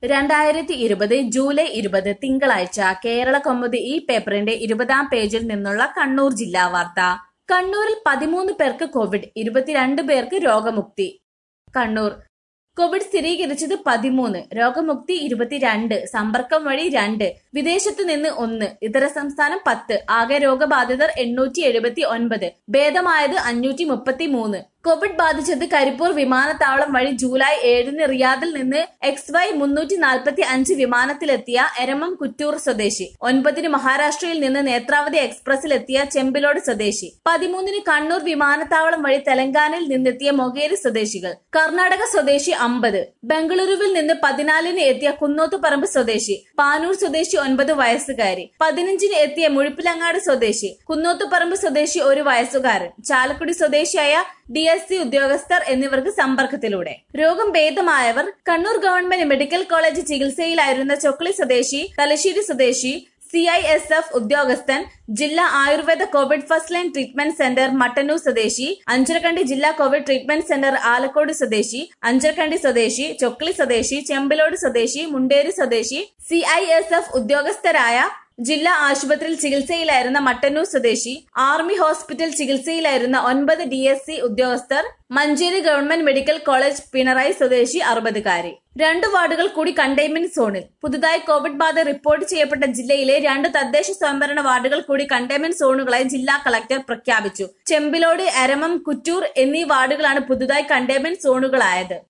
രണ്ടായിരത്തി ഇരുപത് ജൂലൈ ഇരുപത് തിങ്കളാഴ്ച കേരള കൗമുദി ഈ പേപ്പറിന്റെ ഇരുപതാം പേജിൽ നിന്നുള്ള കണ്ണൂർ ജില്ലാ വാർത്ത കണ്ണൂരിൽ പതിമൂന്ന് പേർക്ക് കോവിഡ് ഇരുപത്തിരണ്ട് പേർക്ക് രോഗമുക്തി കണ്ണൂർ കോവിഡ് സ്ഥിരീകരിച്ചത് പതിമൂന്ന് രോഗമുക്തി ഇരുപത്തിരണ്ട് സമ്പർക്കം വഴി രണ്ട് വിദേശത്തു നിന്ന് ഒന്ന് ഇതര സംസ്ഥാനം പത്ത് ആകെ രോഗബാധിതർ എണ്ണൂറ്റി എഴുപത്തി ഒൻപത് ഭേദമായത് അഞ്ഞൂറ്റി മുപ്പത്തി മൂന്ന് കോവിഡ് ബാധിച്ചത് കരിപ്പൂർ വിമാനത്താവളം വഴി ജൂലൈ ഏഴിന് റിയാദിൽ നിന്ന് എക്സ് വൈ മുന്നൂറ്റി നാൽപ്പത്തി അഞ്ച് വിമാനത്തിലെത്തിയ എരമം കുറ്റൂർ സ്വദേശി ഒൻപതിന് മഹാരാഷ്ട്രയിൽ നിന്ന് നേത്രാവതി എക്സ്പ്രസിലെത്തിയ ചെമ്പിലോട് സ്വദേശി പതിമൂന്നിന് കണ്ണൂർ വിമാനത്താവളം വഴി തെലങ്കാനയിൽ നിന്നെത്തിയ മൊകേരി സ്വദേശികൾ കർണാടക സ്വദേശി അമ്പത് ബംഗളൂരുവിൽ നിന്ന് പതിനാലിന് എത്തിയ കുന്നോത്തുപറമ്പ് സ്വദേശി പാനൂർ സ്വദേശി ഒൻപത് വയസ്സുകാരി പതിനഞ്ചിന് എത്തിയ മുഴുപ്പിലങ്ങാട് സ്വദേശി കുന്നോത്തുപറമ്പ് സ്വദേശി ഒരു വയസ്സുകാരൻ ചാലക്കുടി സ്വദേശിയായ ഡി എസ് സി ഉദ്യോഗസ്ഥർ എന്നിവർക്ക് സമ്പർക്കത്തിലൂടെ രോഗം ഭേദമായവർ കണ്ണൂർ ഗവൺമെന്റ് മെഡിക്കൽ കോളേജ് ചികിത്സയിലായിരുന്ന ചൊക്ലി സ്വദേശി തലശ്ശേരി സ്വദേശി സി ഐ എസ് എഫ് ഉദ്യോഗസ്ഥൻ ജില്ലാ Ayurveda covid first line treatment centre Mattannur സ്വദേശി അഞ്ചരക്കണ്ടി ജില്ലാ കോവിഡ് ട്രീറ്റ്മെന്റ് സെന്റർ ആലക്കോട് സ്വദേശി അഞ്ചരക്കണ്ടി സ്വദേശി ചൊക്ലി സ്വദേശി ചെമ്പിലോട് സ്വദേശി മുണ്ടേരി സ്വദേശി സി ഐ എസ് എഫ് ഉദ്യോഗസ്ഥരായ ജില്ലാ ആശുപത്രിയിൽ ചികിത്സയിലായിരുന്ന മട്ടന്നൂർ സ്വദേശി ആർമി ഹോസ്പിറ്റൽ ചികിത്സയിലായിരുന്ന ഒൻപത് ഡി എസ് സി ഉദ്യോഗസ്ഥർ Manjeri government medical college Pinarayi സ്വദേശി അറുപതുകാരി രണ്ട് വാർഡുകൾ കൂടി കണ്ടെയ്ൻമെന്റ് സോണിൽ പുതുതായി കോവിഡ് ബാധ റിപ്പോർട്ട് ചെയ്യപ്പെട്ട ജില്ലയിലെ രണ്ട് തദ്ദേശ സ്വയംഭരണ വാർഡുകൾ കൂടി കണ്ടെയ്ൻമെന്റ് സോണുകളായി ജില്ലാ കളക്ടർ പ്രഖ്യാപിച്ചു ചെമ്പിലോട് എരമം കുറ്റൂർ എന്നീ വാർഡുകളാണ് പുതുതായി കണ്ടെയ്ൻമെന്റ് സോണുകളായത്